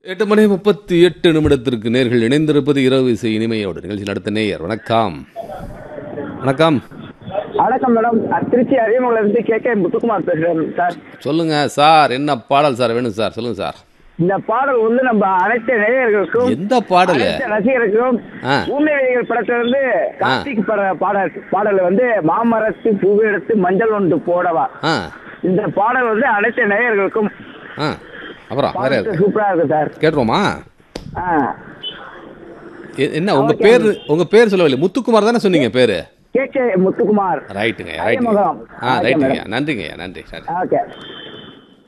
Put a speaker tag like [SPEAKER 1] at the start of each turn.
[SPEAKER 1] எட்டு மணி முப்பத்தி எட்டு நிமிடத்திற்கு நேர்கள் இணைந்திருப்பது இரவு இசை இனிமையோடு நிகழ்ச்சி நடத்த நேயர் வணக்கம் வணக்கம்
[SPEAKER 2] வணக்கம் மேடம் அஹ் திருச்சி அரியமங்கலத்து கே கே முத்துக்குமார் பேசுறேன் சார்
[SPEAKER 1] சொல்லுங்க சார் என்ன பாடல் சார் வேணும் சார் சொல்லுங்க சார்
[SPEAKER 2] இந்த பாடல் வந்து நம்ம அனைத்து நேயர்களுக்கும்
[SPEAKER 1] எந்த பாடல்
[SPEAKER 2] அனைத்து ரசிகர்களுக்கும்
[SPEAKER 1] ஆ.
[SPEAKER 2] ஊமையடிகள் படத்துல இருந்து கார்த்திக் பட பாடல் பாடல் வந்து மாமரத்து பூவை எடுத்து மஞ்சள் ஒன்று போடவா
[SPEAKER 1] ஆ
[SPEAKER 2] இந்த பாடல் வந்து அனைத்து நேயர்களுக்கும்
[SPEAKER 1] ஆ அப்புறம் வேற
[SPEAKER 2] பாடல்
[SPEAKER 1] எது?
[SPEAKER 2] சூப்பரா இருக்கு சார்
[SPEAKER 1] கேட்டுருவோமா
[SPEAKER 2] ஆ.
[SPEAKER 1] எ- என்ன உங்க பேர் உங்க பேர் சொல்லவில்லை முத்துக்குமார் தானே சொன்னீங்க பேரு
[SPEAKER 2] கே கே முத்துக்குமார்
[SPEAKER 1] ரைட்டுங்க ரைட்டுங்க
[SPEAKER 2] அரியமங்கலம்.
[SPEAKER 1] ஆ
[SPEAKER 2] ஓகே,
[SPEAKER 1] ரைட்டுங்க
[SPEAKER 2] மேடம்.
[SPEAKER 1] நன்றிங்க நன்றி சரி
[SPEAKER 2] ஓகே